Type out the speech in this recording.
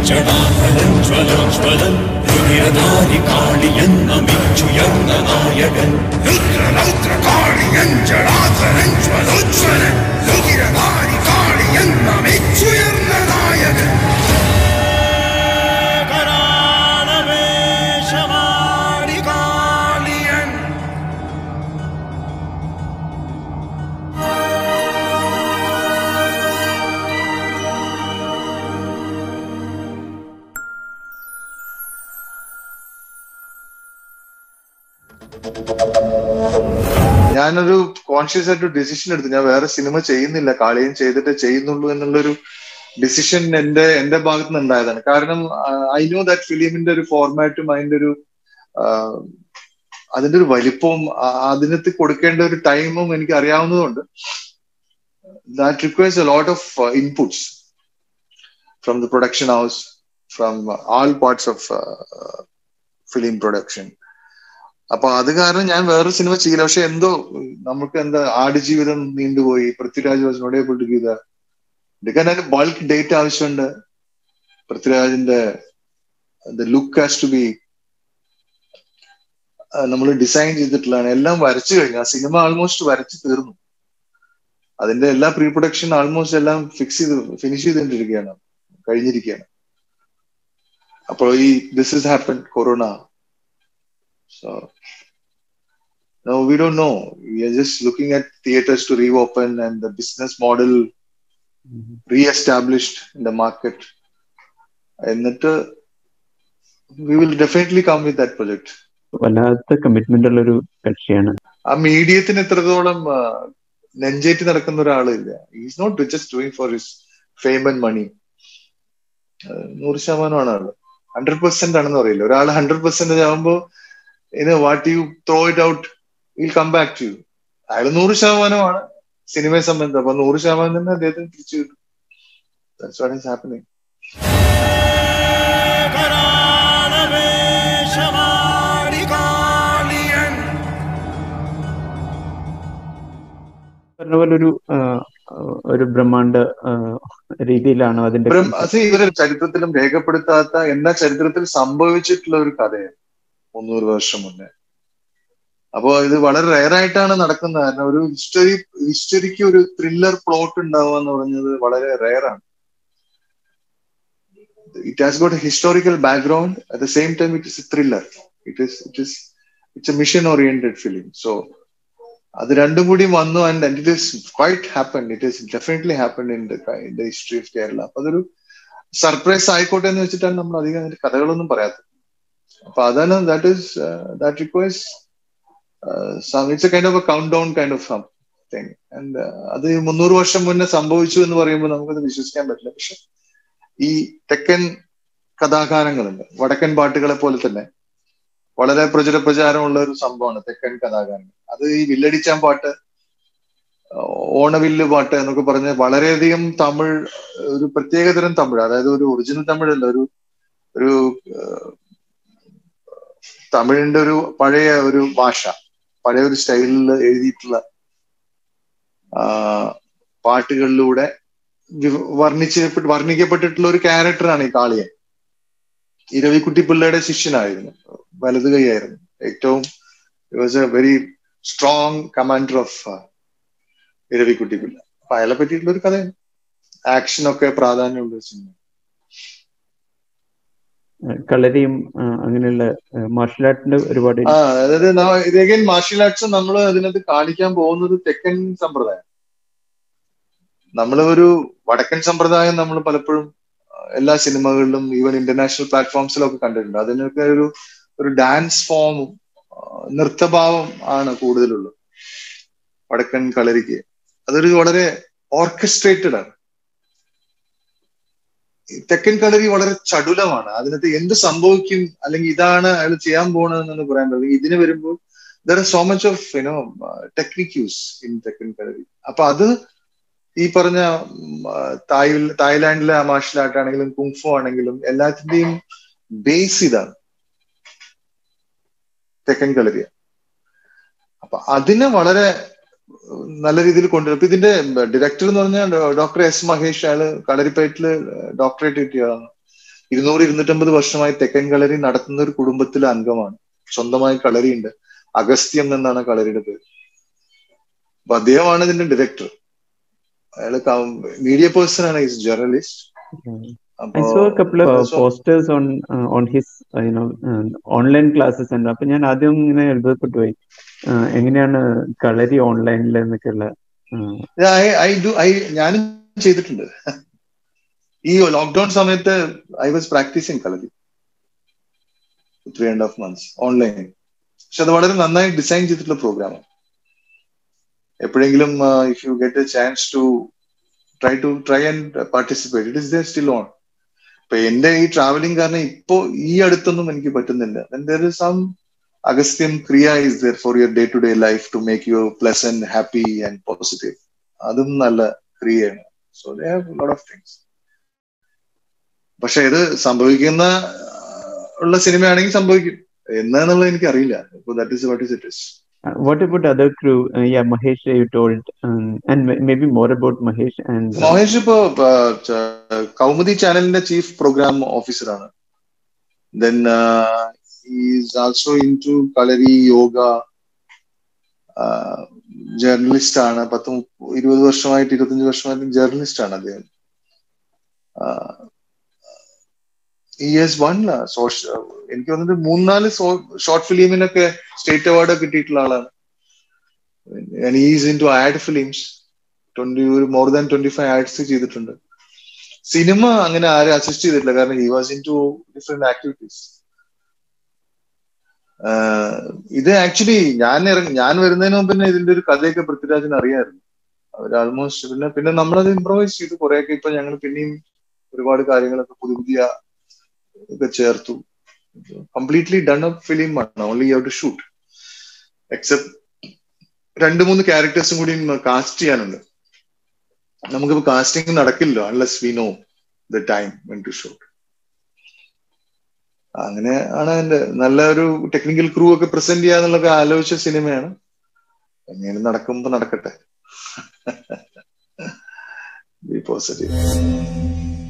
ജടാധരൻ ജ്വലോജ്വലൻ രുതിരധാരി കാളിയെന്ന മിച്ചുയർന്ന നായകൻ രുദ്രരൗദ്ര കാളിയൻ ജടാധരൻ ജ്വലോജ്വലൻ രുതിരധാരി കാളിയെന്ന മെച്ചുയർന്ന നായകൻ കരാളവേഷമാടി കാളിയൻ ഞാനൊരു കോൺഷ്യസ് ആയിട്ട് ഡിസിഷൻ എടുത്തു ഞാൻ വേറെ സിനിമ ചെയ്യുന്നില്ല കാളിയും ചെയ്തിട്ട് ചെയ്യുന്നുള്ളൂ എന്നുള്ളൊരു ഡിസിഷൻ എന്റെ എന്റെ ഭാഗത്ത് നിന്ന് ഉണ്ടായതാണ് കാരണം ഐ നോ ദാറ്റ് ഫിലിമിന്റെ ഒരു ഫോർമാറ്റും അതിന്റെ ഒരു ആ, അതിന്റെ ഒരു വലിപ്പവും ആ, അതിനകത്ത് കൊടുക്കേണ്ട ഒരു ടൈമും എനിക്ക് അറിയാവുന്നതുകൊണ്ട് that requires a lot of inputs from the production house from all parts of film production അപ്പൊ അത് കാരണം ഞാൻ വേറൊരു സിനിമ ചെയ്യില്ല പക്ഷെ എന്തോ നമുക്ക് എന്താ ആടുജീവിതം നീണ്ടുപോയി Prithviraj was not able to give എടുക്കാൻ അതിന് ബൾക്ക് ഡേറ്റ് ആവശ്യമുണ്ട് പൃഥ്വിരാജിന്റെ ലുക്ക് ഹാസ് ടു ബി നമ്മൾ ഡിസൈൻ ചെയ്തിട്ടുള്ളതാണ് എല്ലാം വരച്ചു കഴിഞ്ഞു ആ സിനിമ ആൾമോസ്റ്റ് വരച്ചു തീർന്നു അതിന്റെ എല്ലാ പ്രീ പ്രൊഡക്ഷൻ ആൾമോസ്റ്റ് എല്ലാം ഫിക്സ് ചെയ്ത് ഫിനിഷ് ചെയ്തുകൊണ്ടിരിക്കുകയാണ് കഴിഞ്ഞിരിക്കുകയാണ് അപ്പോൾ ഈ this is happen corona So no, we don't know. We are just looking at theaters to reopen and the business model re-established in the market. എന്നിട്ട് we will definitely come with that project. വല്ലാത്ത commitment ഉള്ള ഒരു കക്ഷിയാണ് ആ മീഡിയത്തിന് എത്രത്തോളം ആ, നെഞ്ചേറ്റി നടക്കുന്ന ഒരാളില്ല is not just doing for his fame and money നൂറ് ശതമാനമാണ് ആള് ഹൺഡ്രഡ് പെർസെന്റ് ആണെന്ന് പറയില്ല ഒരാൾ ഹൺഡ്രഡ് പെർസെന്റേജ് ആകുമ്പോൾ in what you throw it out will come back to you അയാൾ നൂറ് ശതമാനമാണ് സിനിമയെ സംബന്ധിച്ച് അപ്പൊ നൂറ് ശതമാനം തന്നെ അദ്ദേഹത്തിന് തിരിച്ചു കിട്ടും That's what is happening. കരാളവേഷമാടി Kaliyan പറഞ്ഞ പോലെ ഒരു ആ, ഒരു ബ്രഹ്മാണ്ഡ ആ, രീതിയിലാണ് അതിന്റെ ബ്രഹ്മ- അത് ഇവര് ചരിത്രത്തിലും രേഖപ്പെടുത്താത്ത എന്നാ ചരിത്രത്തിൽ സംഭവിച്ചിട്ടുള്ള ഒരു കഥയാണ് മുന്നൂറ് വർഷം മുന്നേ അപ്പോ ഇത് വളരെ റെയർ ആയിട്ടാണ് നടക്കുന്നത് കാരണം ഒരു ഹിസ്റ്ററി ഹിസ്റ്ററിക്ക് ഒരു ത്രില്ലർ പ്ലോട്ട് ഉണ്ടാവുക എന്ന് പറഞ്ഞത് വളരെ റെയർ ആണ് it has got a historical background at the same time it is a thriller it is it is it's a mission oriented film so അത് രണ്ടും കൂടി വന്നു and it is quite happen it is definitely happen in the in the history of Kerala അപ്പൊ അതൊരു surprise ആയിക്കോട്ടെ എന്ന് വെച്ചിട്ടാണ് നമ്മൾ അധികം അതിന്റെ കഥകളൊന്നും പറയാത്തത് അപ്പൊ അതാണ് that is that requires it's a kind of a countdown kind of thing and അത് മുന്നൂറ് വർഷം മുന്നേ സംഭവിച്ചു എന്ന് പറയുമ്പോൾ നമുക്കത് വിശ്വസിക്കാൻ പറ്റില്ല പക്ഷെ ഈ തെക്കൻ കഥാകാരങ്ങളുണ്ട് വടക്കൻ പാട്ടുകളെ പോലെ തന്നെ വളരെ പ്രചര പ്രചാരമുള്ള ഒരു സംഭവമാണ് തെക്കൻ കഥാകാരങ്ങൾ അത് ഈ വില്ലടിച്ചാൻ പാട്ട് ഓണവില്ല് പാട്ട് എന്നൊക്കെ പറഞ്ഞ് വളരെയധികം തമിഴ് ഒരു പ്രത്യേകതരം തമിഴ് അതായത് ഒരു ഒറിജിനൽ തമിഴല്ല ഒരു ഒരു ഏഹ്, തമിഴിന്റെ ഒരു പഴയ ഒരു ഭാഷ പഴയ ഒരു സ്റ്റൈലിൽ എഴുതിയിട്ടുള്ള ആ, പാട്ടുകളിലൂടെ വിവ- വർണ്ണിച്ച് വർണ്ണിക്കപ്പെട്ടിട്ടുള്ള ഒരു ക്യാരക്ടറാണ് ഈ കാളിയൻ ഈ രവിക്കുട്ടി പിള്ളയുടെ ശിഷ്യനായിരുന്നു വലതു കൈയായിരുന്നു ഏറ്റവും was a very strong commander of Ravikutty Pillai അപ്പൊ അയാളെ പറ്റിയിട്ടുള്ള ഒരു കഥയാണ് ആക്ഷനൊക്കെ പ്രാധാന്യമുള്ള ഒരു സിനിമ കളരിയും ആ, അങ്ങനെയുള്ള മാർഷൽ ആർട്ടിന്റെ ഒരുപാട് ആ അതായത് ന- ഇത് അഗൈൻ മാർഷ്യൽ ആർട്സ് നമ്മൾ അതിനകത്ത് കാണിക്കാൻ പോകുന്നത് തെക്കൻ സമ്പ്രദായം നമ്മൾ ഒരു വടക്കൻ സമ്പ്രദായം നമ്മൾ പലപ്പോഴും ആ, എല്ലാ സിനിമകളിലും ഈവൻ ഇന്റർനാഷണൽ പ്ലാറ്റ്ഫോംസിലൊക്കെ കണ്ടിട്ടുണ്ട് അതിനൊക്കെ ഒരു ഒരു ഡാൻസ് ഫോമും നൃത്തഭാവം ആണ് കൂടുതലുള്ളത് വടക്കൻ കളരിക്ക് അതൊരു വളരെ ഓർക്കസ്ട്രേറ്റഡ് ആണ് ഈ തെക്കൻ കളരി വളരെ ചടുലമാണ് അതിനകത്ത് എന്ത് സംഭവിക്കും അല്ലെങ്കിൽ ഇതാണ് അയാൾ ചെയ്യാൻ പോണതെന്ന് പറയാൻ പറ്റില്ല ഇതിന് വരുമ്പോൾ there are so much of you know technique use in തെക്കൻ കളരി അപ്പൊ അത് ഈ പറഞ്ഞ ഉം, ആ, തായ് തായ്ലാന്റിലെ മാർഷൽ ആർട്ട് ആണെങ്കിലും കുങ്ഫു ആണെങ്കിലും എല്ലാത്തിന്റെയും ബേസ് ഇതാണ് തെക്കൻ കളരിയ അപ്പൊ അതിനെ വളരെ ഉം, നല്ല രീതിയിൽ കൊണ്ടുവരും അപ്പൊ ഇതിന്റെ ഡയറക്ടർ എന്ന് പറഞ്ഞാൽ ഡോക്ടർ എസ് മഹേഷ് അയാള് കളരിപ്പയറ്റില് ഡോക്ടറേറ്റ് കിട്ടിയതാണ് ഇരുന്നൂറ് ഇരുന്നൂറ്റമ്പത് വർഷമായി തെക്കൻ കളരി നടത്തുന്ന ഒരു കുടുംബത്തിലെ അംഗമാണ് സ്വന്തമായി കളരി ഉണ്ട് അഗസ്ത്യം എന്നാണ് കളരിയുടെ പേര് അപ്പൊ അദ്ദേഹമാണ് ഇതിന്റെ ഡയറക്ടർ അയാള് മീഡിയ പേഴ്സൺ ആണ് is journalist I saw a couple of uh, posters on uh, on his uh, you know uh, online classes and അപ്പൊ ഞാൻ ആദ്യം ഇങ്ങനെ എഴുതപ്പെട്ടു പോയി uh, എങ്ങനെയാണ് കളരി ഓൺലൈനിൽ എന്നൊക്കെയുള്ള uh, ഐ ഡു ഐ ഞാനും ചെയ്തിട്ടുണ്ട് ഈ ലോക്ക്ഡൌൺ സമയത്ത് I was practising kalari three and half months online പക്ഷെ അത് വളരെ നന്നായി ഡിസൈൻ ചെയ്തിട്ടുള്ള പ്രോഗ്രാമാണ് എപ്പോഴെങ്കിലും if you get a chance to try to try and participate it is there still on ഇപ്പൊ എന്റെ ഈ ട്രാവലിംഗ് കാരണം ഇപ്പോ ഈ അടുത്തൊന്നും എനിക്ക് പറ്റുന്നില്ല there is some Agastyam kriya is there for your day to day life to make you pleasant happy and positive അതും നല്ല ക്രിയയാണ് so they have lot of things പക്ഷെ ഇത് സംഭവിക്കുന്ന ഉള്ള സിനിമയാണെങ്കിൽ സംഭവിക്കും എന്നാന്നുള്ളത് എനിക്ക് അറിയില്ല that is what is it is uh, what about other crew uh, yeah Mahesh you told um, and m- maybe more about Mahesh and uh, Mahesh ഇപ്പോ ച- കൗമുദി ചാനലിന്റെ ചീഫ് പ്രോഗ്രാം ഓഫീസറാണ് then is also into kalari yoga journalist ആണ് പത്ത് മുപ്പ- ഇരുപത് വർഷമായിട്ട് ഇരുപത്തഞ്ച് വർഷമായിട്ട് ജേർണലിസ്റ്റ് ആണ് അദ്ദേഹം ഇസ് വൺ എനിക്ക് വന്നിട്ട് മൂന്നാല് ഷോർട്ട് ഫിലിമിനൊക്കെ സ്റ്റേറ്റ് അവാർഡ് കിട്ടിയിട്ടുള്ള ആളാണ് is into ad films twenty ഒരു more than twenty five ads ചെയ്തിട്ടുണ്ട് സിനിമ അങ്ങനെ ആരും അസിസ്റ്റ് ചെയ്തിട്ടില്ല കാരണം he was into different activities ഇത് ആക്ച്വലി ഞാൻ ഇറങ്ങി ഞാൻ വരുന്നതിന് മുമ്പ് തന്നെ ഇതിന്റെ ഒരു കഥയൊക്കെ പൃഥ്വിരാജിന് അറിയാമായിരുന്നു അവർ ആൾമോസ്റ്റ് പിന്നെ പിന്നെ നമ്മളത് ഇംപ്രവൈസ് ചെയ്തു കുറെയൊക്കെ ഇപ്പൊ ഞങ്ങൾ പിന്നെയും ഒരുപാട് കാര്യങ്ങളൊക്കെ പുതിയ പുതിയ ഒക്കെ ചേർത്തു കംപ്ലീറ്റ്ലി ഡൺ അപ്പ് ഫിലിം ആണ് only you to shoot except രണ്ട് മൂന്ന് ക്യാരക്ടേഴ്സും കൂടി കാസ്റ്റ് ചെയ്യാനുണ്ട് നമുക്കിപ്പോ കാസ്റ്റിംഗ് നടക്കില്ല unless we know the time when to shoot അങ്ങനെ ആണ് എന്റെ നല്ല ഒരു ടെക്നിക്കൽ ക്രൂ ഒക്കെ പ്രസന്റ് ചെയ്യാന്നുള്ളൊക്കെ ആലോചിച്ച സിനിമയാണ് എങ്ങനെ നടക്കുമ്പോ നടക്കട്ടെ ബി പോസിറ്റീവ്